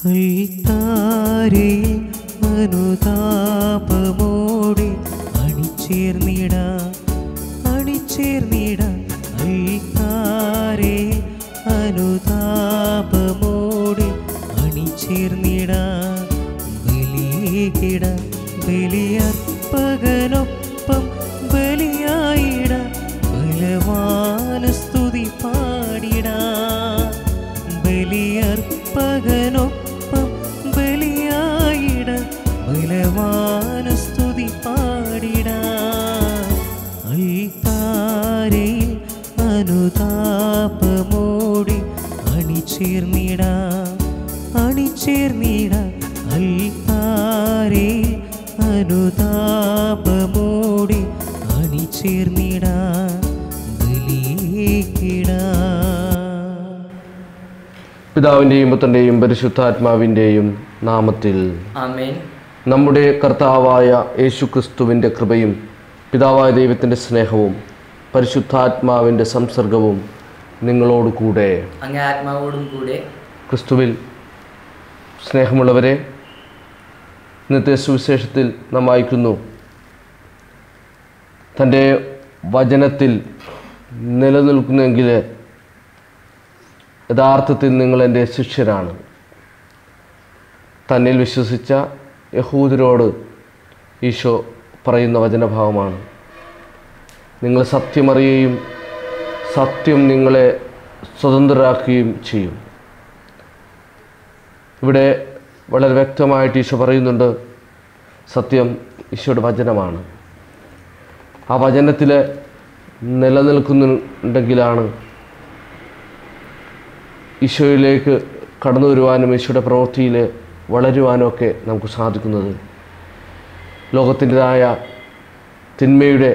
അൽത്താരേ അനുതാപമോടെ അണിചേർന്നിട അണിചേർന്നിട അൽത്താരേ അനുതാപമോടെ അണിചേർന്നിട ബലിയേകിട ബലിയർപ്പകനൊപ്പം ബലിയായിട ബലവാന സ്തുതി പാടിട ബലിയർപ്പകനൊപ്പം ബലിയായിട ബലവാന സ്തുതി പാടിട അൽത്താരയിൽ അനുതാപമോടി അണിചേർന്നിട അണിചേർന്നിട അൽത്താരേ അനുതാപമോടി അണിചേർന്നിട ബലിയേക്കിട പിതാവിൻ്റെയും പുത്രൻ്റെയും പരിശുദ്ധാത്മാവിൻ്റെയും നാമത്തിൽ ആമേൻ നമ്മുടെ കർത്താവായ യേശുക്രിസ്തുവിൻ്റെ കൃപയും പിതാവായ ദൈവത്തിൻ്റെ സ്നേഹവും പരിശുദ്ധാത്മാവിൻ്റെ സംസർഗവും നിങ്ങളോട് കൂടെ അങ്ങേ ആത്മാവോടും കൂടെ ക്രിസ്തുവിൽ സ്നേഹമുള്ളവരെ ഇന്നത്തെ സുവിശേഷത്തിൽ നാം വായിക്കുന്നു തൻ്റെ വചനത്തിൽ നിലനിൽക്കുന്നെങ്കിൽ യഥാർത്ഥത്തിൽ നിങ്ങൾ എൻ്റെ ശിഷ്യരാണ് തന്നിൽ വിശ്വസിച്ച യഹൂദരോട് ഈശോ പറയുന്ന വചനഭാവമാണ് നിങ്ങൾ സത്യമറിയുകയും സത്യം നിങ്ങളെ സ്വതന്ത്രരാക്കുകയും ചെയ്യും ഇവിടെ വളരെ വ്യക്തമായിട്ട് ഈശോ പറയുന്നുണ്ട് സത്യം ഈശോയുടെ വചനമാണ് ആ വചനത്തിൽ നിലനിൽക്കുന്നുണ്ടെങ്കിലാണ് ഈശോയിലേക്ക് കടന്നു വരുവാനും ഈശോയുടെ പ്രവൃത്തിയിൽ വളരുവാനും ഒക്കെ നമുക്ക് സാധിക്കുന്നത് ലോകത്തിൻ്റെതായ തിന്മയുടെ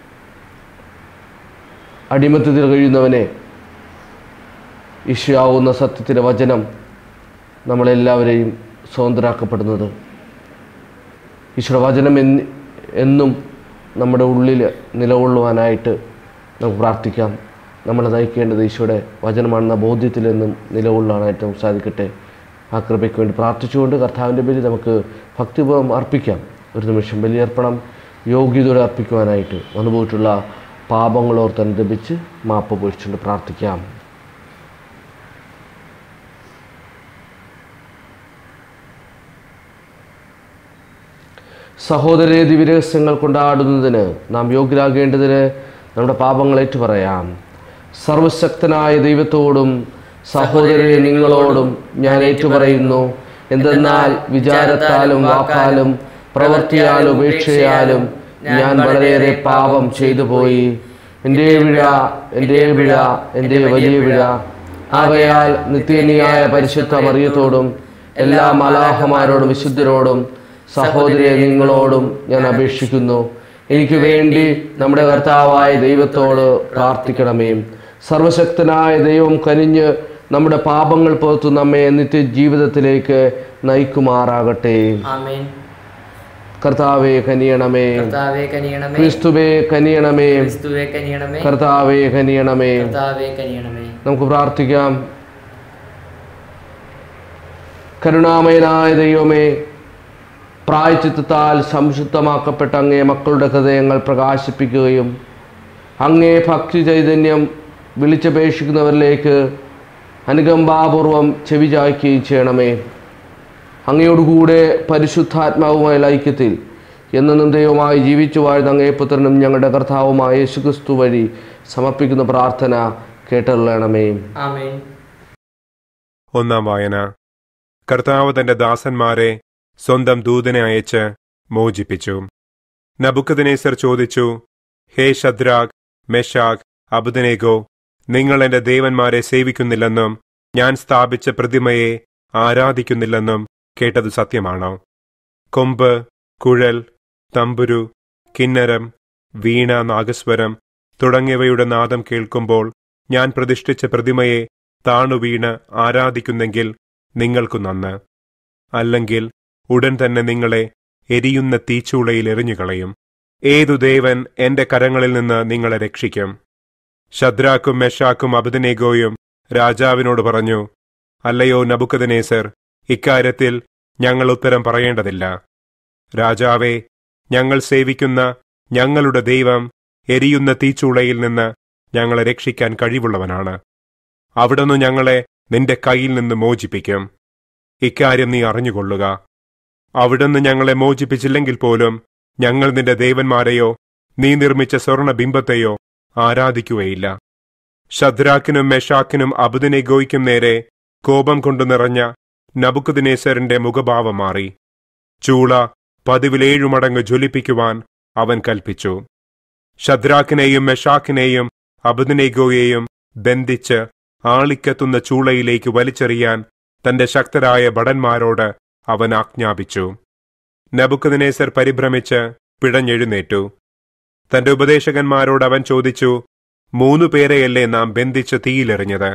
അടിമത്തത്തിൽ കഴിയുന്നവനെ ഈശോയാവുന്ന സത്യത്തിൻ്റെ വചനം നമ്മളെല്ലാവരെയും സ്വതന്ത്രരാക്കപ്പെടുന്നത് ഈശോയുടെ വചനം എന്ന് എന്നും നമ്മുടെ ഉള്ളിൽ നിലകൊള്ളുവാനായിട്ട് നമുക്ക് പ്രാർത്ഥിക്കാം നമ്മളെ നയിക്കേണ്ടത് ഈശോയുടെ വചനമാണെന്ന ബോധ്യത്തിൽ നിന്നും നിലകൊള്ളാനായിട്ട് നമുക്ക് സാധിക്കട്ടെ ആ കൃപയ്ക്ക് വേണ്ടി പ്രാർത്ഥിച്ചുകൊണ്ട് കർത്താവിൻ്റെ ബലി നമുക്ക് ഭക്തിപൂർവ്വം അർപ്പിക്കാം ഒരു നിമിഷം ബലിയർപ്പണം യോഗ്യതയോടെ അർപ്പിക്കുവാനായിട്ട് വന്നുപോയിട്ടുള്ള പാപങ്ങളോർത്ത് അനുദപിച്ച് മാപ്പ് പൊഴിച്ചുകൊണ്ട് പ്രാർത്ഥിക്കാം സഹോദരരെ ദിവ്യരഹസ്യങ്ങൾ കൊണ്ടാടുന്നതിന് നാം യോഗ്യരാകേണ്ടതിന് നമ്മുടെ പാപങ്ങൾ ഏറ്റുപറയാം സർവശക്തനായ ദൈവത്തോടും സഹോദരരെ നിങ്ങളോടും ഞാൻ ഏറ്റുപറയുന്നു എന്തെന്നാൽ വിചാരത്താലും വാക്കാലും പ്രവൃത്തിയാലും ഉപേക്ഷയാലും ഞാൻ വളരെയേറെ പാപം ചെയ്തു പോയി എൻ്റെ വിഴ എൻ്റെ വിഴ എൻ്റെ വലിയ വിഴ ആകയാൽ നിത്യനിയായ പരിശുദ്ധ മറിയത്തോടും എല്ലാ മലാഹമാരോടും വിശുദ്ധരോടും സഹോദരിയെ നിങ്ങളോടും ഞാൻ അപേക്ഷിക്കുന്നു എനിക്ക് വേണ്ടി നമ്മുടെ കർത്താവായ ദൈവത്തോട് പ്രാർത്ഥിക്കണമേ സർവശക്തനായ ദൈവം കനിഞ്ഞ് നമ്മുടെ പാപങ്ങൾ പുറത്തു നമ്മെ നിത്യജീവിതത്തിലേക്ക് നയിക്കുമാറാകട്ടെ ആമേൻ കർത്താവെ കനിയണമേ കർത്താവെ കനിയണമേ ക്രിസ്തുവേ കനിയണമേ ക്രിസ്തുവെ കനിയണമേ കർത്താവെ കനിയണമേ കർത്താവെ കനിയണമേ നമുക്ക് പ്രാർത്ഥിക്കാം കരുണാമയനായ ദൈവമേ പ്രായച്ചിത്തത്താൽ സംശുദ്ധമാക്കപ്പെട്ട അങ്ങേ മക്കളുടെ ഹൃദയങ്ങൾ പ്രകാശിപ്പിക്കുകയും അങ്ങേ ഭക്തി ചൈതന്യം വിളിച്ചപേക്ഷിക്കുന്നവരിലേക്ക് അനുകമ്പാപൂർവം ചെവി ചായ്ക്കുകയും ചെയ്യണമേ അങ്ങയോടുകൂടെ പരിശുദ്ധാത്മാവുമായുള്ള ഐക്യത്തിൽ എന്നും ദൈവമായി ജീവിച്ചു വാഴുന്ന അങ്ങേ പുത്രനും ഞങ്ങളുടെ കർത്താവുമായ യേശുക്രിസ്തു വഴി സമർപ്പിക്കുന്ന പ്രാർത്ഥന കേട്ടറിയണമേ ആമേൻ ഒന്നാം വായന കർത്താവ് തന്റെ ദാസന്മാരെ സ്വന്തം ദൂതനെ അയച്ച് മോചിപ്പിച്ചു നബുക്കദനേസർ ചോദിച്ചു ഹേ ഷദ്രാഗ് മെഷാഗ് അബുദനേഗോ നിങ്ങൾ എന്റെ ദേവന്മാരെ സേവിക്കുന്നില്ലെന്നും ഞാൻ സ്ഥാപിച്ച പ്രതിമയെ ആരാധിക്കുന്നില്ലെന്നും കേട്ടത് സത്യമാണോ കൊമ്പ് കുഴൽ തമ്പുരു കിന്നരം വീണ നാഗസ്വരം തുടങ്ങിയവയുടെ നാദം കേൾക്കുമ്പോൾ ഞാൻ പ്രതിഷ്ഠിച്ച പ്രതിമയെ താണു വീണ് ആരാധിക്കുന്നെങ്കിൽ നിങ്ങൾക്കു നന്ന് അല്ലെങ്കിൽ ഉടൻ തന്നെ നിങ്ങളെ എരിയുന്ന തീച്ചൂളയിൽ എറിഞ്ഞുകളയും ഏതു ദേവൻ എന്റെ കരങ്ങളിൽ നിന്ന് നിങ്ങളെ രക്ഷിക്കും ഷദ്രാക്കും മെഷാക്കും അബദനേഗോയും രാജാവിനോട് പറഞ്ഞു അല്ലയോ നബുക്കദനേസർ ഇക്കാര്യത്തിൽ ഞങ്ങൾ ഉത്തരം പറയേണ്ടതില്ല രാജാവേ ഞങ്ങൾ സേവിക്കുന്ന ഞങ്ങളുടെ ദൈവം എരിയുന്ന തീച്ചൂളയിൽ നിന്ന് ഞങ്ങളെ രക്ഷിക്കാൻ കഴിവുള്ളവനാണ് അവിടുന്ന് ഞങ്ങളെ നിന്റെ കയ്യിൽ നിന്ന് മോചിപ്പിക്കും ഇക്കാര്യം നീ അറിഞ്ഞുകൊള്ളുക അവിടുന്ന് ഞങ്ങളെ മോചിപ്പിച്ചില്ലെങ്കിൽ പോലും ഞങ്ങൾ നിന്റെ ദേവന്മാരെയോ നീ നിർമ്മിച്ച സ്വർണബിംബത്തെയോ ആരാധിക്കുകയില്ല ഷദ്രാക്കിനും മെഷാക്കിനും അബുദിനെഗോയ്ക്കും നേരെ കോപം കൊണ്ടു നിറഞ്ഞ നബുക്കുദിനേസറിന്റെ മുഖഭാവം മാറി ചൂള പതിവിലേഴു മടങ്ങ് ജ്വലിപ്പിക്കുവാൻ അവൻ കൽപ്പിച്ചു ഷദ്രാക്കിനെയും മെഷാക്കിനെയും അബുദിനെഗോയെയും ബന്ധിച്ച് ആളിക്കത്തുന്ന ചൂളയിലേക്ക് വലിച്ചെറിയാൻ തന്റെ ശക്തരായ ഭടന്മാരോട് അവൻ ആജ്ഞാപിച്ചു നബുക്കുദിനേസർ പരിഭ്രമിച്ച് പിടഞ്ഞെഴുന്നേറ്റു തന്റെ ഉപദേശകന്മാരോട് അവൻ ചോദിച്ചു മൂന്നു പേരെയല്ലേ നാം ബന്ധിച്ച് തീയിലെറിഞ്ഞത്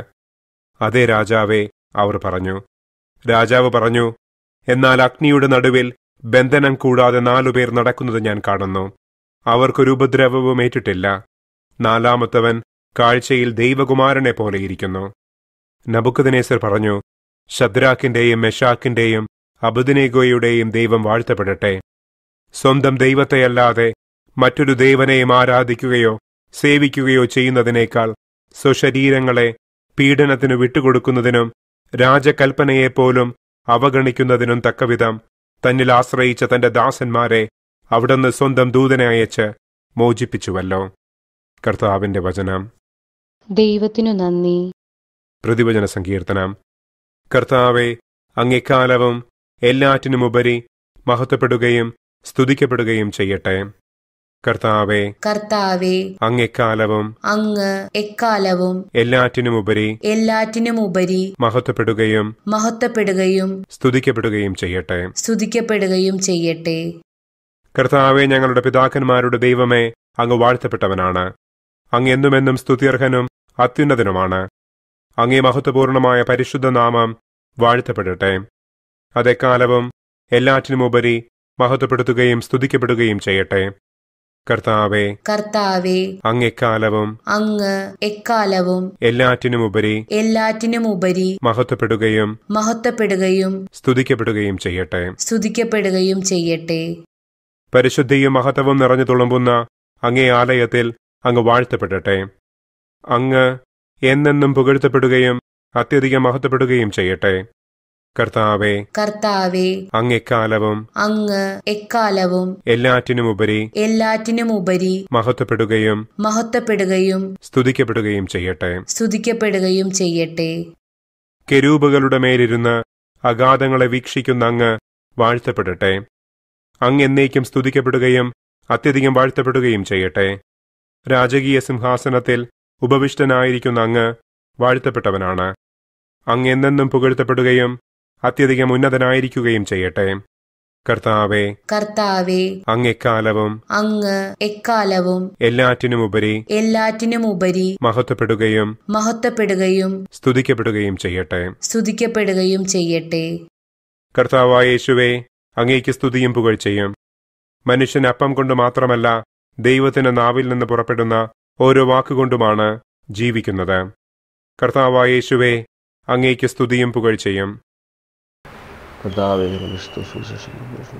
അതെ രാജാവേ അവർ പറഞ്ഞു രാജാവ് പറഞ്ഞു എന്നാൽ അഗ്നിയുടെ നടുവിൽ ബന്ധനം കൂടാതെ നാലുപേർ നടക്കുന്നത് ഞാൻ കാണുന്നു അവർക്കൊരു ഉപദ്രവവും ഏറ്റിട്ടില്ല നാലാമത്തവൻ കാഴ്ചയിൽ ദൈവകുമാരനെ പോലെയിരിക്കുന്നു നബുക്കദിനേസർ പറഞ്ഞു ഷദ്രാക്കിന്റെയും മെഷാക്കിന്റെയും അബുദിനേഗോയുടെയും ദൈവം വാഴ്ത്തപ്പെടട്ടെ സ്വന്തം ദൈവത്തെയല്ലാതെ മറ്റൊരു ദേവനെയും ആരാധിക്കുകയോ സേവിക്കുകയോ ചെയ്യുന്നതിനേക്കാൾ സ്വശരീരങ്ങളെ പീഡനത്തിനു വിട്ടുകൊടുക്കുന്നതിനും രാജകൽപ്പനയെപ്പോലും അവഗണിക്കുന്നതിനും തക്കവിധം തന്നിൽ ആശ്രയിച്ച തന്റെ ദാസന്മാരെ അവിടുന്ന് സ്വന്തം ദൂതനെ അയച്ച് മോചിപ്പിച്ചുവല്ലോ കർത്താവിന്റെ വചനം ദൈവത്തിനു നന്ദി പ്രതിവചന സങ്കീർത്തനം കർത്താവെ അങ്ങെക്കാലവും എല്ലാറ്റിനുമുപരി മഹത്വപ്പെടുകയും സ്തുതിക്കപ്പെടുകയും ചെയ്യട്ടെ കർത്താവെ കർത്താവെ അങ്ങെക്കാലവും അങ്ങ് എക്കാലവും എല്ലാറ്റിനുമുപരി എല്ലാറ്റിനുമുപരി മഹത്വപ്പെടുകയും മഹത്വപ്പെടുകയും സ്തുതിക്കപ്പെടുകയും ചെയ്യട്ടെ സ്തുതിക്കപ്പെടുകയും ചെയ്യട്ടെ കർത്താവെ ഞങ്ങളുടെ പിതാക്കന്മാരുടെ ദൈവമേ അങ്ങ് വാഴ്ത്തപ്പെട്ടവനാണ് അങ്ങ് എന്നുമെന്നും സ്തുത്യർഹനും അത്യുന്നതനുമാണ് അങ്ങേ മഹത്വപൂർണമായ പരിശുദ്ധ നാമം വാഴ്ത്തപ്പെടട്ടെ അതെക്കാലവും എല്ലാറ്റിനുമുപരി മഹത്വപ്പെടുത്തുകയും സ്തുതിക്കപ്പെടുകയും ചെയ്യട്ടെ കർത്താവെ കർത്താവെ അങ്ങെക്കാലവും അങ്ങ് എക്കാലവും എല്ലാറ്റിനുമുപരി എല്ലാറ്റിനുമുപരി മഹത്വപ്പെടുകയും മഹത്വപ്പെടുകയും സ്തുതിക്കപ്പെടുകയും ചെയ്യട്ടെ സ്തുതിക്കപ്പെടുകയും ചെയ്യട്ടെ പരിശുദ്ധിയും മഹത്വവും നിറഞ്ഞു തുളുമ്പുന്ന അങ്ങേ ആലയത്തിൽ അങ്ങ് വാഴ്ത്തപ്പെടട്ടെ അങ്ങ് എന്നെന്നും പുകഴ്ത്തപ്പെടുകയും അത്യധികം മഹത്വപ്പെടുകയും ചെയ്യട്ടെ കർത്താവെ കർത്താവെ അങ്ങെക്കാലവും അങ്ങ് എക്കാലവും എല്ലാറ്റിനുമുപരി എല്ലാറ്റിനുമുപരി മഹത്വപ്പെടുകയും മഹത്വപ്പെടുകയും സ്തുതിക്കപ്പെടുകയും ചെയ്യട്ടെ സ്തുതിക്കപ്പെടുകയും ചെയ്യട്ടെ കെരൂബുകളുടെ മേലിരുന്ന് അഗാധങ്ങളെ വീക്ഷിക്കുന്ന അങ്ങ് വാഴ്ത്തപ്പെടട്ടെ അങ്ങ് എന്നേക്കും സ്തുതിക്കപ്പെടുകയും അത്യധികം വാഴ്ത്തപ്പെടുകയും ചെയ്യട്ടെ രാജകീയ സിംഹാസനത്തിൽ ഉപവിഷ്ടനായിരിക്കുന്ന അങ്ങ് വാഴ്ത്തപ്പെട്ടവനാണ് അങ്ങ് എന്നെന്നും പുകഴ്ത്തപ്പെടുകയും അത്യധികം ഉന്നതനായിരിക്കുകയും ചെയ്യട്ടെ കർത്താവെ കർത്താവെ അങ്ങെക്കാലവും അങ്ങ് എക്കാലവും എല്ലാറ്റിനുമുപരി എല്ലാറ്റിനുമുപരി മഹത്വപ്പെടുകയും മഹത്വപ്പെടുകയും സ്തുതിക്കപ്പെടുകയും ചെയ്യട്ടെ സ്തുതിക്കപ്പെടുകയും ചെയ്യട്ടെ കർത്താവായ യേശുവേ അങ്ങേക്ക് സ്തുതിയും പുകഴ്ചയും മനുഷ്യൻ അപ്പം കൊണ്ട് മാത്രമല്ല ദൈവത്തിന്റെ നാവിൽ നിന്ന് പുറപ്പെടുന്ന ഓരോ വാക്കുകൊണ്ടുമാണ് ജീവിക്കുന്നത് കർത്താവായ യേശുവേ അങ്ങേക്ക് സ്തുതിയും പുകഴ്ചയും കർത്താവേ ക്രിസ്തു സുവിശേഷം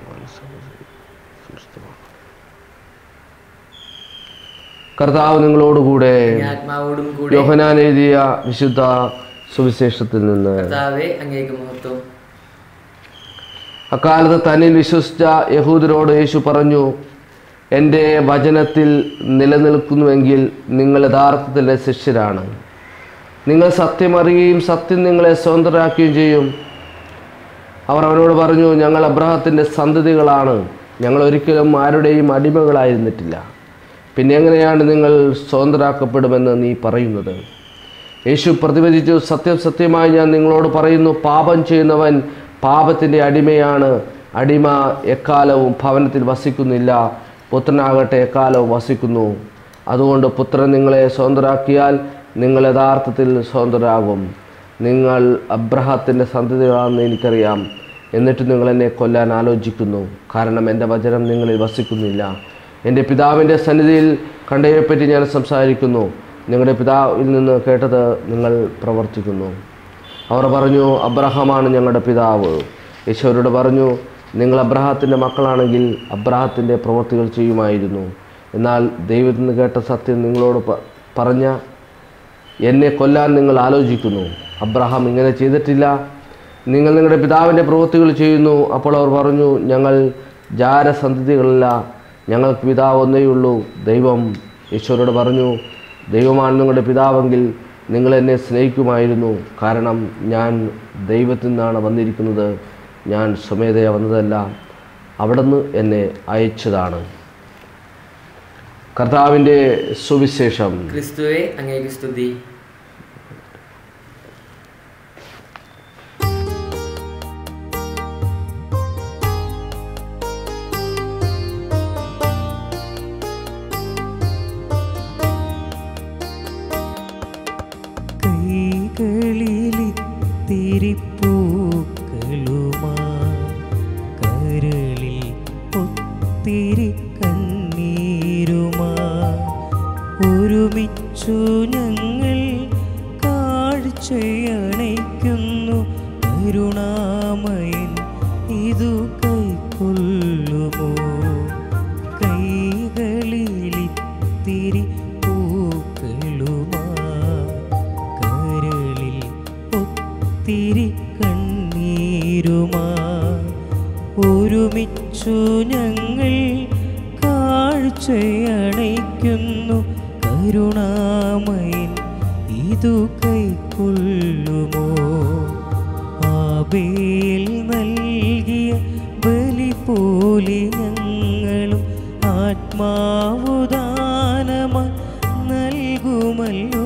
കർത്താവ് നിങ്ങളോടുകൂടെ അങ്ങേ ആത്മാവോടും കൂടെ യോഹനാൻ എഴുതിയ വിശുദ്ധ സുവിശേഷത്തിൽ നിന്ന് കർത്താവെ അങ്ങേക്ക് മഹത്വം അക്കാലത്ത് തന്നിൽ വിശ്വസിച്ച യഹൂദരോട് യേശു പറഞ്ഞു എൻ്റെ വചനത്തിൽ നിലനിൽക്കുന്നുവെങ്കിൽ നിങ്ങൾ യഥാർത്ഥത്തിൽ എൻ്റെ ശിഷ്യരാണ് നിങ്ങൾ സത്യം അറിയുകയും സത്യം നിങ്ങളെ സ്വതന്ത്രരാക്കുകയും ചെയ്യും അവർ അവനോട് പറഞ്ഞു ഞങ്ങൾ അബ്രഹത്തിൻ്റെ സന്തതികളാണ് ഞങ്ങൾ ഒരിക്കലും ആരുടെയും അടിമകളായിരുന്നിട്ടില്ല പിന്നെ എങ്ങനെയാണ് നിങ്ങൾ സ്വതന്ത്രരാക്കപ്പെടുമെന്ന് നീ പറയുന്നത് യേശു പ്രതിവചിച്ചു സത്യം സത്യമായി ഞാൻ നിങ്ങളോട് പറയുന്നു പാപം ചെയ്യുന്നവൻ പാപത്തിൻ്റെ അടിമയാണ് അടിമ എക്കാലവും ഭവനത്തിൽ വസിക്കുന്നില്ല പുത്രനാകട്ടെ എക്കാലവും വസിക്കുന്നു അതുകൊണ്ട് പുത്രൻ നിങ്ങളെ സ്വതന്ത്രരാക്കിയാൽ നിങ്ങൾ യഥാർത്ഥത്തിൽ സ്വതന്ത്രരാകും നിങ്ങൾ അബ്രഹത്തിൻ്റെ സന്തതികളാണെന്ന് എനിക്കറിയാം എന്നിട്ട് നിങ്ങൾ എന്നെ കൊല്ലാൻ ആലോചിക്കുന്നു കാരണം എൻ്റെ വചനം നിങ്ങളിൽ വസിക്കുന്നില്ല എൻ്റെ പിതാവിൻ്റെ സന്നിധിയിൽ കണ്ടതിനെപ്പറ്റി ഞാൻ സംസാരിക്കുന്നു നിങ്ങളുടെ പിതാവിൽ നിന്ന് കേട്ടത് നിങ്ങൾ പ്രവർത്തിക്കുന്നു അവർ പറഞ്ഞു അബ്രഹാമാണ് ഞങ്ങളുടെ പിതാവ് യേശുവരോട് പറഞ്ഞു നിങ്ങൾ അബ്രഹാത്തിൻ്റെ മക്കളാണെങ്കിൽ അബ്രഹാത്തിൻ്റെ പ്രവൃത്തികൾ ചെയ്യുമായിരുന്നു എന്നാൽ ദൈവത്തിൽ നിന്ന് കേട്ട സത്യം നിങ്ങളോട് പ- പറഞ്ഞ എന്നെ കൊല്ലാൻ നിങ്ങൾ ആലോചിക്കുന്നു അബ്രഹാം ഇങ്ങനെ ചെയ്തിട്ടില്ല നിങ്ങൾ നിങ്ങളുടെ പിതാവിൻ്റെ പ്രവൃത്തികൾ ചെയ്യുന്നു അപ്പോൾ അവർ പറഞ്ഞു ഞങ്ങൾ ജാരസന്തതികളല്ല ഞങ്ങൾക്ക് പിതാവ് ഒന്നേയുള്ളൂ ദൈവം ഈശ്വരോട് പറഞ്ഞു ദൈവമാണ് നിങ്ങളുടെ പിതാവെങ്കിൽ നിങ്ങൾ എന്നെ സ്നേഹിക്കുമായിരുന്നു കാരണം ഞാൻ ദൈവത്തിൽ നിന്നാണ് വന്നിരിക്കുന്നത് ഞാൻ സ്വമേധയ വന്നതല്ല അവിടുന്ന് എന്നെ അയച്ചതാണ് കർത്താവിൻ്റെ സുവിശേഷം ക്രിസ്തുവെ അങ്ങേക്ക് സ്തുതി കൈകളിലിത്തിരി പൂക്കളുമാ കരളിൽ ഒത്തിരി കണ്ണീരുമാ ഒരുമിച്ചു ഞങ്ങൾ കാഴ്ചയണയ്ക്കുന്നു കരുണാമയൻ ഇതു കൈക്കൊള്ളുമോ കൈകളിലിത്തിരി പൂക്കളുമാ കരളിൽ ഒത്തിരി കണ്ണീരുമാ ഒരുമിച്ചു ഞങ്ങൾ കാഴ്ചയണയ്ക്കുന്നു കരുണാമയൻ ഇതു കൈക്കൊള്ളുമോ ആബേൽ നൽകിയ ബലി പോലെ ഞങ്ങളും ആത്മാവുദാനമായി നൽകുമല്ലോ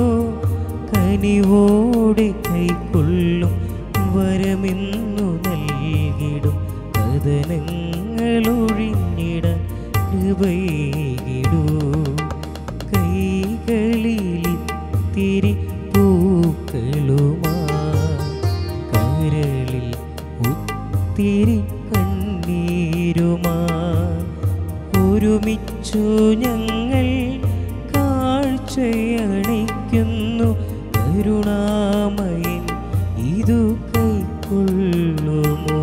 കനിവോടെ കൈക്കൊള്ളും വരമെന്നു നൽകിടും കഥനങ്ങളൊഴിഞ്ഞിട കൃപയിടൂ കൈകളിലിത്തിരി പൂക്കളുമാ കരളിൽ ഒത്തിരി കണ്ണീരുമാ ഒരുമിച്ചു ഞങ്ങൾ കാഴ്ചയണയ്ക്കുന്നു കരുണാമയൻ ഇതു കൈക്കൊള്ളുമോ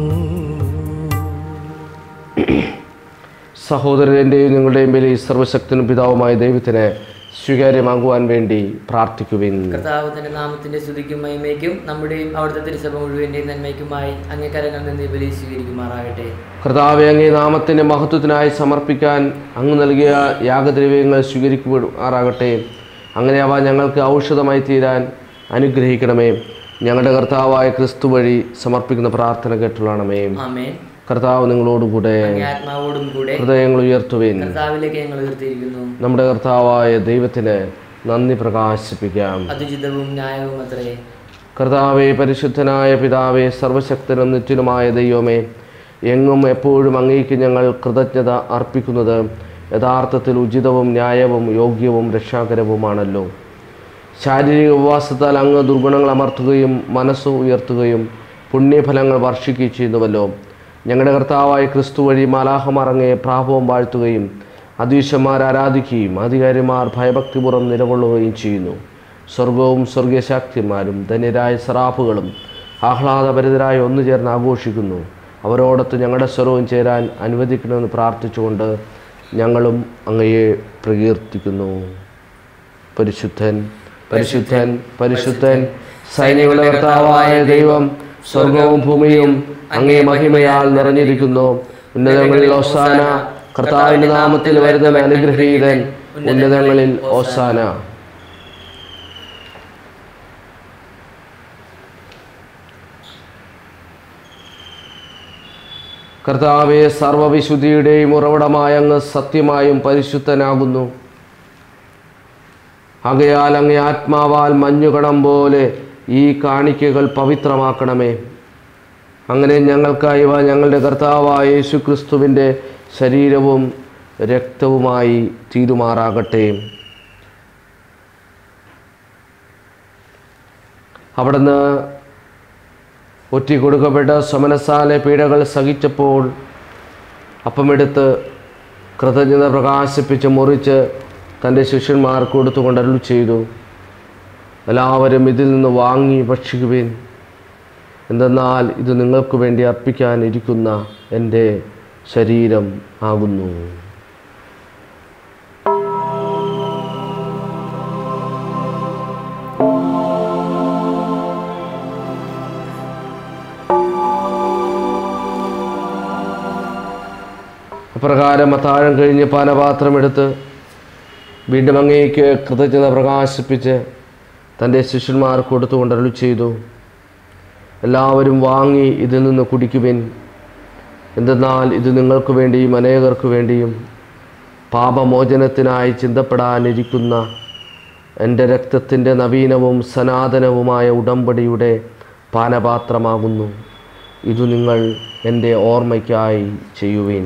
സഹോദരൻ്റെയും നിങ്ങളുടെയും ബലി സർവശക്തനും പിതാവുമായ ദൈവത്തിന് സ്വീകാര്യമാകുവാൻ വേണ്ടി പ്രാർത്ഥിക്കുവിൻ കർത്താവ് തന്റെ നാമത്തിന്റെ സ്തുതിക്കും മഹിമയ്ക്കും നമ്മുടെയും അവിടുത്തെ തിരുസഭ മുഴുവന്റെയും നന്മയ്ക്കുമായി അങ്ങേക്കരങ്ങൾ നിന്ന് ഈ ബലി സ്വീകരിക്കുമാറാകട്ടെ കർത്താവെ അങ്ങേ നാമത്തിൻ്റെ മഹത്വത്തിനായി സമർപ്പിക്കാൻ അങ്ങ് നൽകിയ യാഗദ്രവ്യങ്ങൾ സ്വീകരിക്കുമാറാകട്ടെ അങ്ങനെ അവ ഞങ്ങൾക്ക് ഔഷധമായി തീരാൻ അനുഗ്രഹിക്കണമേ ഞങ്ങളുടെ കർത്താവായ ക്രിസ്തു വഴി സമർപ്പിക്കുന്ന പ്രാർത്ഥന കേട്ടുള്ളണമേ ആമേൻ കർത്താവ് നിങ്ങളോടുകൂടെ അങ്ങേ ആത്മാവോടും കൂടെ ഹൃദയങ്ങൾ ഉയർത്തുവിൻ കർത്താവിലേക്ക് ഞങ്ങൾ ഉയർത്തിയിരിക്കുന്നു നമ്മുടെ കർത്താവായ ദൈവത്തിന് നന്ദി പ്രകാശിപ്പിക്കാം അതുചിതവും ന്യായവും അത്രേ കർത്താവെ പരിശുദ്ധനായ പിതാവേ സർവശക്തനും നിത്യനുമായ ദൈവമേ എങ്ങും എപ്പോഴും അങ്ങേക്ക് ഞങ്ങൾ കൃതജ്ഞത അർപ്പിക്കുന്നത് യഥാർത്ഥത്തിൽ ഉചിതവും ന്യായവും യോഗ്യവും രക്ഷാകരവുമാണല്ലോ ശാരീരിക ഉപവാസത്താൽ അങ്ങ് ദുർഗുണങ്ങൾ അമർത്തുകയും മനസ്സ് ഉയർത്തുകയും പുണ്യഫലങ്ങൾ വർഷിക്കുകയും ചെയ്യുന്നുവല്ലോ ഞങ്ങളുടെ കർത്താവായ ക്രിസ്തു വഴി മാലാഹമാർ അങ്ങയെ പ്രാഭവം വാഴ്ത്തുകയും അധീശന്മാർ ആരാധിക്കുകയും അധികാരിമാർ ഭയഭക്തിപൂർവ്വം നിലകൊള്ളുകയും ചെയ്യുന്നു സ്വർഗവും സ്വർഗീയ ശാക്തിമാരും ധന്യരായ സറാഫുകളും ആഹ്ലാദഭരിതരായി ഒന്നു ചേർന്ന് ആഘോഷിക്കുന്നു അവരോടൊത്ത് ഞങ്ങളുടെ സ്വരവും ചേരാൻ അനുവദിക്കണമെന്ന് പ്രാർത്ഥിച്ചുകൊണ്ട് ഞങ്ങളും അങ്ങയെ പ്രകീർത്തിക്കുന്നു പരിശുദ്ധൻ പരിശുദ്ധൻ പരിശുദ്ധൻ സൈന്യങ്ങളുടെ കർത്താവായ ദൈവം സ്വർഗവും ഭൂമിയും അങ്ങേ മഹിമയാൽ നിറഞ്ഞിരിക്കുന്നു ഉന്നതങ്ങളിൽ ഓസാന കർത്താവിന്റെ നാമത്തിൽ വരുന്നവൻ അനുഗ്രഹീതൻ ഉന്നതങ്ങളിൽ ഓസാന കർത്താവെ സർവവിശുദ്ധിയുടെയും ഉറവിടമായ അങ്ങ് സത്യമായും പരിശുദ്ധനാകുന്നു ആകയാൽ അങ്ങേ ആത്മാവാൽ മഞ്ഞുകണം പോലെ ഈ കാണിക്കകൾ പവിത്രമാക്കണമേ അങ്ങനെ ഞങ്ങൾക്കായി ഇവ ഞങ്ങളുടെ കർത്താവായ യേശു ക്രിസ്തുവിൻ്റെ ശരീരവും രക്തവുമായി തീരുമാറാകട്ടെ അവിടുന്ന് ഒറ്റി കൊടുക്കപ്പെട്ട സമനസാലെ പീഡകൾ സഹിച്ചപ്പോൾ അപ്പമെടുത്ത് കൃതജ്ഞത പ്രകാശിപ്പിച്ച് മുറിച്ച് തൻ്റെ ശിഷ്യന്മാർക്ക് കൊടുത്തുകൊണ്ട് അരുൾ ചെയ്തു എല്ലാവരും ഇതിൽ നിന്ന് വാങ്ങി ഭക്ഷിക്കുവിൻ എന്തെന്നാൽ ഇത് നിങ്ങൾക്ക് വേണ്ടി അർപ്പിക്കാനിരിക്കുന്ന എൻ്റെ ശരീരം ആകുന്നു അപ്രകാരം അത്താഴം കഴിഞ്ഞ് പാനപാത്രമെടുത്ത് വീണ്ടും അങ്ങേക്ക് കൃതജ്ഞത പ്രകാശിപ്പിച്ച് തൻ്റെ ശിഷ്യന്മാർക്ക് കൊടുത്തുകൊണ്ട് അരുളി ചെയ്തു എല്ലാവരും വാങ്ങി ഇതിൽ നിന്ന് കുടിക്കുവിൻ എന്തെന്നാൽ ഇത് നിങ്ങൾക്ക് വേണ്ടിയും അനേകർക്ക് വേണ്ടിയും പാപമോചനത്തിനായി ചിന്തപ്പെടാനിരിക്കുന്ന എൻ്റെ രക്തത്തിൻ്റെ നവീനവും സനാതനവുമായ ഉടമ്പടിയുടെ പാനപാത്രമാകുന്നു ഇതു നിങ്ങൾ എൻ്റെ ഓർമ്മയ്ക്കായി ചെയ്യുവിൻ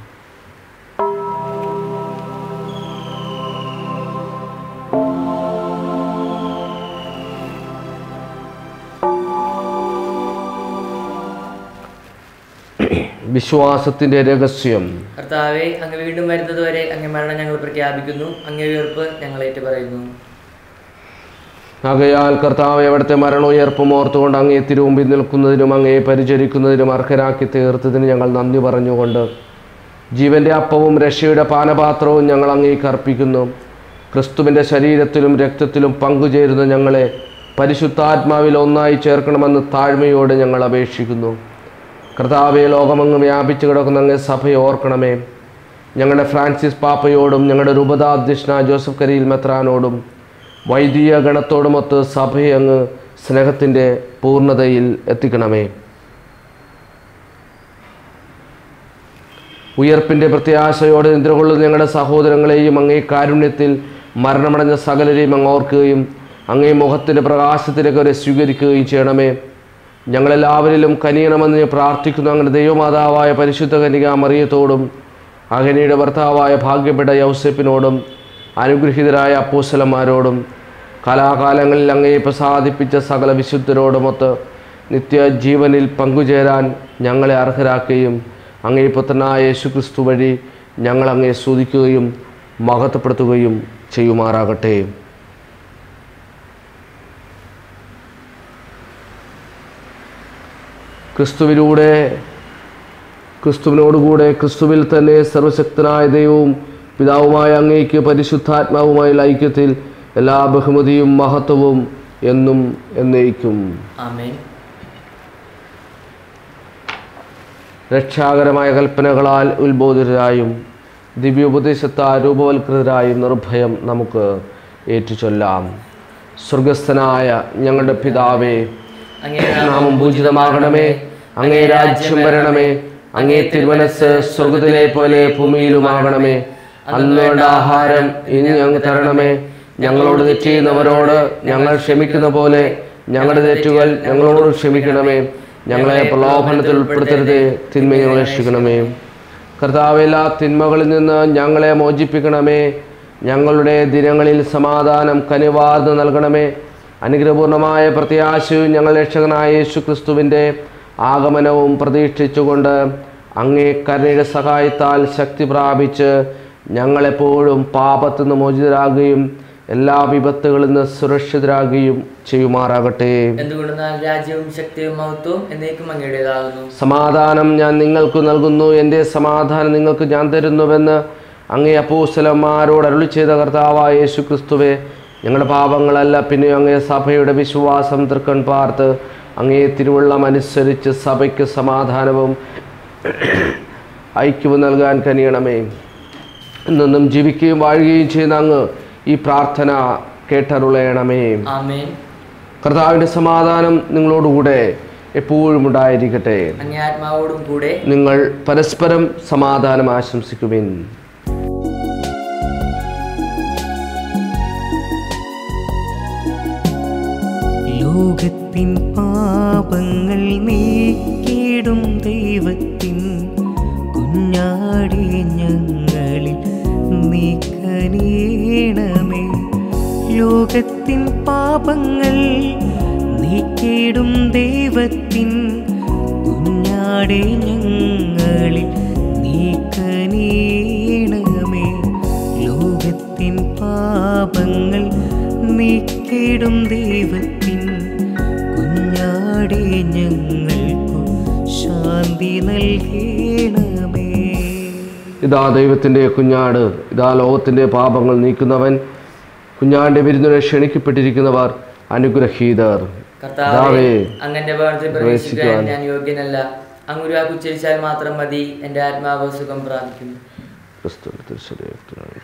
വിശ്വാസത്തിൻ്റെ രഹസ്യം കർത്താവെ അങ്ങ് വീണ്ടും വരുന്നത് വരെ അങ്ങ് മരണം ഞങ്ങൾ പ്രഖ്യാപിക്കുന്നു അങ്ങേ ഉയർപ്പ് ഞങ്ങൾ ഏറ്റു പറയുന്നു ആകയാൽ കർത്താവ് എവിടുത്തെ മരണോയർപ്പും ഓർത്തുകൊണ്ട് അങ്ങേ തിരുമുമ്പിൽ നിൽക്കുന്നതിനും അങ്ങയെ പരിചരിക്കുന്നതിനും അർഹരാക്കി തീർത്തതിന് ഞങ്ങൾ നന്ദി പറഞ്ഞുകൊണ്ട് ജീവന്റെ അപ്പവും രക്ഷയുടെ പാനപാത്രവും ഞങ്ങൾ അങ്ങേക്ക് അർപ്പിക്കുന്നു ക്രിസ്തുവിൻ്റെ ശരീരത്തിലും രക്തത്തിലും പങ്കുചേരുന്ന ഞങ്ങളെ പരിശുദ്ധാത്മാവിൽ ഒന്നായി ചേർക്കണമെന്ന് താഴ്മയോട് ഞങ്ങൾ അപേക്ഷിക്കുന്നു കർത്താവെ ലോകമങ്ങ് വ്യാപിച്ചു കിടക്കുന്ന അങ്ങേ സഭയെ ഓർക്കണമേ ഞങ്ങളുടെ ഫ്രാൻസിസ് പാപ്പയോടും ഞങ്ങളുടെ രൂപതാധ്യക്ഷനായ ജോസഫ് കരിയിൽ മെത്രാനോടും വൈദിക ഗണത്തോടുമൊത്ത് സഭയെ അങ്ങ് സ്നേഹത്തിൻ്റെ പൂർണ്ണതയിൽ എത്തിക്കണമേ ഉയർപ്പിൻ്റെ പ്രത്യാശയോടെ നിദ്രകൊള്ളുന്ന ഞങ്ങളുടെ സഹോദരങ്ങളെയും അങ്ങേ കാരുണ്യത്തിൽ മരണമടഞ്ഞ സകലരെയും അങ്ങ് ഓർക്കുകയും അങ്ങേ മുഖത്തിൻ്റെ പ്രകാശത്തിലേക്ക് അവരെ സ്വീകരിക്കുകയും ചെയ്യണമേ ഞങ്ങളെല്ലാവരിലും കനിയണമെന്ന് ഞാൻ പ്രാർത്ഥിക്കുന്നു അങ്ങനെ ദൈവമാതാവായ പരിശുദ്ധ കനിക മറിയത്തോടും അഗനിയുടെ ഭർത്താവായ ഭാഗ്യപ്പെട്ട യൗസപ്പിനോടും അനുഗ്രഹീതരായ അപ്പൂസലന്മാരോടും കലാകാലങ്ങളിൽ അങ്ങയെ പ്രസാദിപ്പിച്ച സകല വിശുദ്ധരോടുമൊത്ത് നിത്യജീവനിൽ പങ്കുചേരാൻ ഞങ്ങളെ അർഹരാക്കുകയും അങ്ങേ പുത്രനായ യേശു ക്രിസ്തു വഴി ഞങ്ങൾ അങ്ങയെ സ്തുതിക്കുകയും മഹത്വപ്പെടുത്തുകയും ചെയ്യുമാറാകട്ടെ ക്രിസ്തുവിലൂടെ ക്രിസ്തുവിനോടുകൂടെ ക്രിസ്തുവിൽ തന്നെ സർവശക്തനായ ദൈവവും പിതാവുമായ അങ്ങേക്ക് പരിശുദ്ധാത്മാവുമായുള്ള ഐക്യത്തിൽ എല്ലാ ബഹുമതിയും മഹത്വവും എന്നും എന്നേക്കും ആമേൻ രക്ഷാകരമായ കൽപ്പനകളാൽ ഉത്ബോധിതരായും ദിവ്യോപദേശത്താൽ രൂപവൽകൃതരായും നിർഭയം നമുക്ക് ഏറ്റുചൊല്ലാം സ്വർഗസ്ഥനായ ഞങ്ങളുടെ പിതാവേ അങ്ങേ നാമം പൂജിതമാകണമേ അങ്ങേ രാജ്യം വരണമേ അങ്ങേ തിരുമനസ് സ്വർഗത്തിലെ പോലെ ഭൂമിയിലുമാകണമേ അന്നുവേണ്ട ആഹാരം ഇനി ഞങ്ങൾ തരണമേ ഞങ്ങളോട് തെറ്റ് ചെയ്യുന്നവരോട് ഞങ്ങൾ ക്ഷമിക്കുന്ന പോലെ ഞങ്ങളുടെ തെറ്റുകൾ ഞങ്ങളോട് ക്ഷമിക്കണമേ ഞങ്ങളെ പ്രലോഭനത്തിൽ ഉൾപ്പെടുത്തരുതേ തിന്മ ഞങ്ങളെ രക്ഷിക്കണമേ കർത്താവ് എല്ലാ തിന്മകളിൽ നിന്ന് ഞങ്ങളെ മോചിപ്പിക്കണമേ ഞങ്ങളുടെ ദിനങ്ങളിൽ സമാധാനം കനിവാർന്ന് നൽകണമേ അനുഗ്രഹപൂർണമായ പ്രത്യാശയും ഞങ്ങൾ രക്ഷകനായ യേശു ക്രിസ്തുവിൻ്റെ ആഗമനവും പ്രതീക്ഷിച്ചുകൊണ്ട് അങ്ങേ കരുണയുടെ സഹായത്താൽ ശക്തി പ്രാപിച്ച് ഞങ്ങളെപ്പോഴും പാപത്തു നിന്ന് മോചിതരാകുകയും എല്ലാ വിപത്തുകളിൽ നിന്ന് സുരക്ഷിതരാകുകയും ചെയ്യുമാറാകട്ടെ എന്തുകൊണ്ടെന്നാൽ രാജ്യവും ശക്തിയും മഹത്വവും എന്നേക്കും അങ്ങയുടേതാകുന്നു സമാധാനം ഞാൻ നിങ്ങൾക്ക് നൽകുന്നു എൻ്റെ സമാധാനം നിങ്ങൾക്ക് ഞാൻ തരുന്നുവെന്ന് അങ്ങേ അപ്പൂസലന്മാരോട് അരുളി ചെയ്ത കർത്താവായ യേശു ക്രിസ്തുവെ ഞങ്ങളുടെ പാപങ്ങളല്ല പിന്നെ അങ്ങേ സഭയുടെ വിശ്വാസം തൃക്കൺ പാർത്ത് അങ്ങേ തിരുവള്ളം അനുസരിച്ച് സഭയ്ക്ക് സമാധാനവും ഐക്യവും നൽകാൻ കനിയണമേ എന്നും ജീവിക്കുകയും വാഴുകയും ചെയ്യുന്ന അങ്ങ് ഈ പ്രാർത്ഥന കേട്ടരുളയണമേ ആമേൻ കർത്താവിൻ്റെ സമാധാനം നിങ്ങളോടുകൂടെ എപ്പോഴും ഉണ്ടായിരിക്കട്ടെ അങ്ങേ ആത്മാവോടും കൂടെ നിങ്ങൾ പരസ്പരം സമാധാനം ആശംസിക്കുവിൻ ലോകത്തിൻ പാപങ്ങൾ നീക്കിടും ദൈവത്തിൻ കുഞ്ഞാടി ഞങ്ങളിൽ നീക്കനീണമേ ലോകത്തിൻ പാപങ്ങൾ നീക്കിടും ദൈവത്തിൻ കുഞ്ഞാടി ഞങ്ങളിൽ നീക്കനീണമേ ലോകത്തിൻ പാപങ്ങൾ നീക്കിടും ദൈവത്തിൻ കുഞ്ഞാടി ഞങ്ങൾ നൽകണമേ ഇതാ ദൈവത്തിൻ്റെ കുഞ്ഞാട് ഇതാ ലോകത്തിൻ്റെ പാപങ്ങൾ നീക്കുന്നവൻ കുഞ്ഞാടിൻ്റെ വിരുന്നിനെ ക്ഷണിക്കപ്പെട്ടിരിക്കുന്നവർ അനുഗ്രഹീതർ കർത്താവേ അങ്ങന്റെ ഭവനത്തിൽ പ്രവേശിക്കാൻ പ്രവേശിക്കുവാൻ ഞാൻ യോഗ്യനല്ല അങ്ങൊരു വാക്ക് ഉച്ചരിച്ചാൽ മാത്രം മതി എൻ്റെ ആത്മാവ് സുഖം പ്രാപിക്കും ക്രിസ്തുവിന്റെ തിരുശരീരത്തിനായി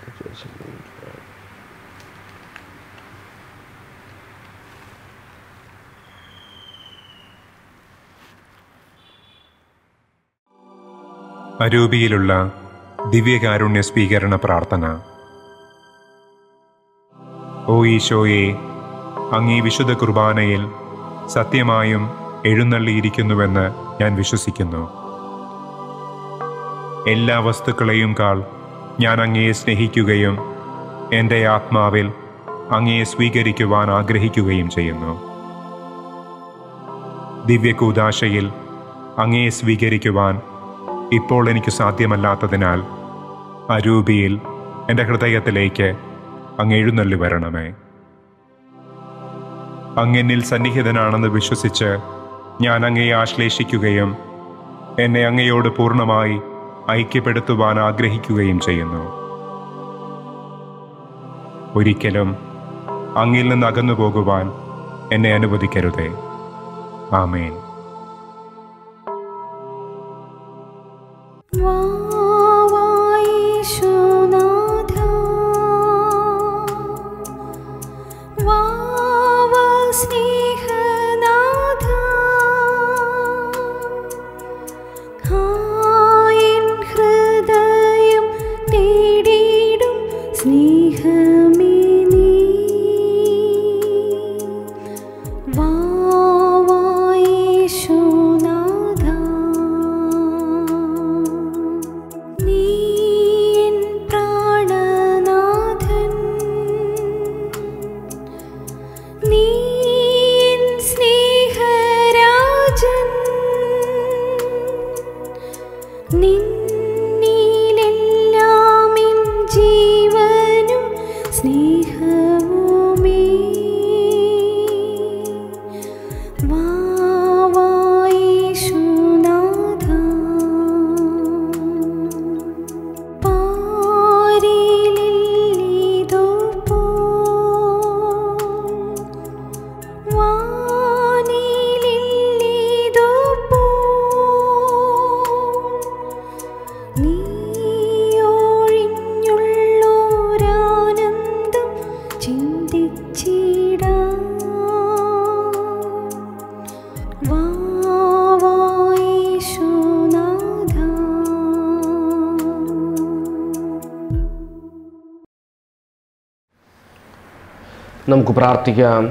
അരൂപിയിലുള്ള ദിവ്യകാരുണ്യ സ്വീകരണ പ്രാർത്ഥന ഓ ഈശോയെ അങ്ങീ വിശുദ്ധ കുർബാനയിൽ സത്യമായും എഴുന്നള്ളിയിരിക്കുന്നുവെന്ന് ഞാൻ വിശ്വസിക്കുന്നു എല്ലാ വസ്തുക്കളെയും കാൾ ഞാൻ അങ്ങയെ സ്നേഹിക്കുകയും എൻ്റെ ആത്മാവിൽ അങ്ങയെ സ്വീകരിക്കുവാൻ ആഗ്രഹിക്കുകയും ചെയ്യുന്നു ദിവ്യകൂദാശയിൽ അങ്ങയെ സ്വീകരിക്കുവാൻ ഇപ്പോൾ എനിക്ക് സാധ്യമല്ലാത്തതിനാൽ അരൂപിയിൽ എൻ്റെ ഹൃദയത്തിലേക്ക് അങ്ങ് എഴുന്നള്ളി വരണമേ അങ്ങെന്നിൽ സന്നിഹിതനാണെന്ന് വിശ്വസിച്ച് ഞാൻ അങ്ങയെ ആശ്ലേഷിക്കുകയും എന്നെ അങ്ങയോട് പൂർണ്ണമായി ഐക്യപ്പെടുത്തുവാൻ ആഗ്രഹിക്കുകയും ചെയ്യുന്നു ഒരിക്കലും അങ്ങിൽ നിന്ന് അകന്നു പോകുവാൻ എന്നെ അനുവദിക്കരുതേ ആമേൻ വാവായേശുനാഥ വാവാ സ്നേഹനാഥ ഹായൻ ഹൃദയം തേടിയിടും സ്നേഹമേ നീ വാവായേശുനാഥ നീ എൻ പ്രാണനാഥൻ നീ എൻ സ്നേഹരാജൻ നിന്നിലെല്ലാം എൻ ജീവനും സ്നേഹവുമേ വാവായേശുനാഥ പാരിലില്ലിതോ പോ വാനിലില്ലിതോ പോ നീയൊഴിഞ്ഞുള്ളോരാനന്ദം ചിന്തിച്ചിടാ വാവായേശുനാഥ നമുക്ക് പ്രാർത്ഥിക്കാം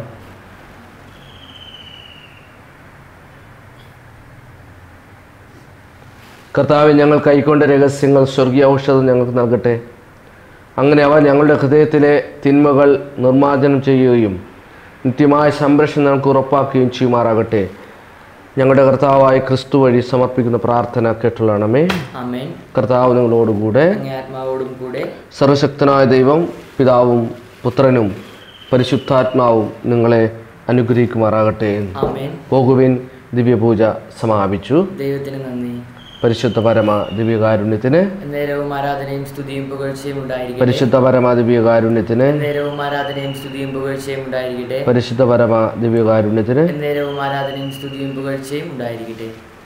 കർത്താവ് ഞങ്ങൾ കൈക്കൊണ്ട രഹസ്യങ്ങൾ സ്വർഗീയ ഔഷധം ഞങ്ങൾക്ക് നൽകട്ടെ അങ്ങനെ അവ ഞങ്ങളുടെ ഹൃദയത്തിലെ തിന്മകൾ നിർമ്മാർജ്ജനം ചെയ്യുകയും നിത്യമായ സംരക്ഷണം ഞങ്ങൾക്ക് ഉറപ്പാക്കുകയും ചെയ്യുമാറാകട്ടെ ഞങ്ങളുടെ കർത്താവായ ക്രിസ്തു വഴി സമർപ്പിക്കുന്ന പ്രാർത്ഥന കേട്ടുള്ളണമേ ആമേൻ കർത്താവ് നിങ്ങളോടുകൂടെ അങ്ങേ ആത്മാവോടും കൂടെ സർവശക്തനായ ദൈവം പിതാവും പുത്രനും പരിശുദ്ധാത്മാവും നിങ്ങളെ അനുഗ്രഹിക്കുമാറാകട്ടെ ആമേൻ പോകുവിൻ ദിവ്യപൂജ സമാപിച്ചു ദൈവത്തിന് നന്ദി പരിശുദ്ധ പരമ ദിവ്യകാരുണ്യത്തിന് എന്നേരവും ആരാധനയും സ്തുതിയും പുകഴ്ചയും ഉണ്ടായിരിക്കട്ടെ പരിശുദ്ധ പരമ ദിവ്യകാരുണ്യത്തിന് എന്നേരവും ആരാധനയും സ്തുതിയും പുകഴ്ചയും ഉണ്ടായിരിക്കട്ടെ പരിശുദ്ധ പരമ ദിവ്യകാരുണ്യത്തിന് എന്നേരവും ആരാധനയും സ്തുതിയും പുകഴ്ചയും ഉണ്ടായിരിക്കട്ടെ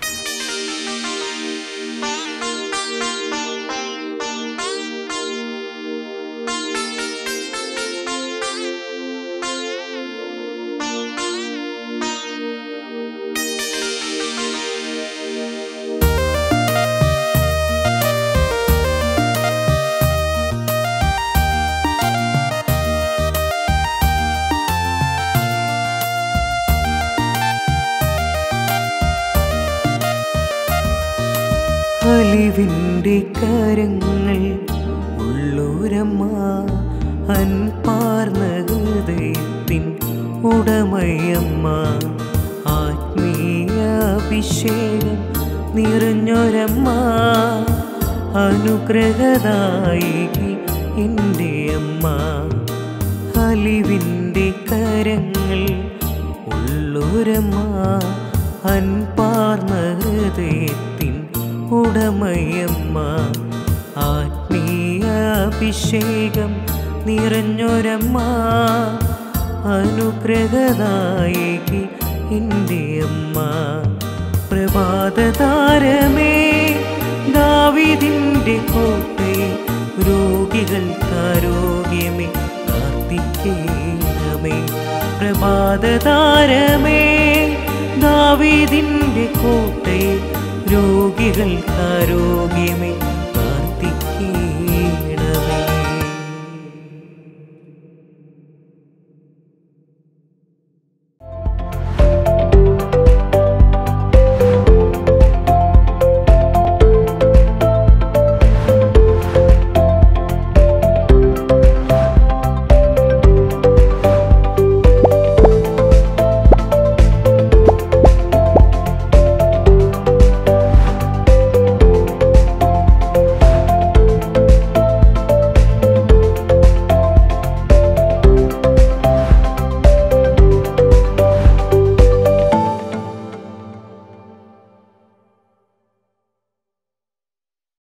അലിവിൻ്റെ കരങ്ങൾ ഉള്ളൂരമ്മ അൻപാർന്ന ഹൃദയത്തിൻ ഉടമയമ്മ ആത്മീയ അഭിഷേകം നിറഞ്ഞൊരമ്മ അനുഗ്രഹദായികി എൻ്റെ അമ്മ അലിവിൻ്റെ കരങ്ങൾ ഉള്ളൂരമ്മ അൻപാർന്ന ഹൃദയത്തിൻ ഉടമയമ്മ ആത്മീയ അഭിഷേകം നിറഞ്ഞൊരമ്മ അനുഗ്രഹദായകി എൻ്റെ അമ്മ പ്രഭാതതാരമേ ദാവിദിൻ്റെ കോട്ടയെ രോഗികൾക്കാരോഗ്യമേ പ്രാർത്ഥിക്കണമേ പ്രഭാതതാരമേ ദാവീദിൻ്റെ കോട്ടയെ രോഗികൾക്കാരോഗ്യമേ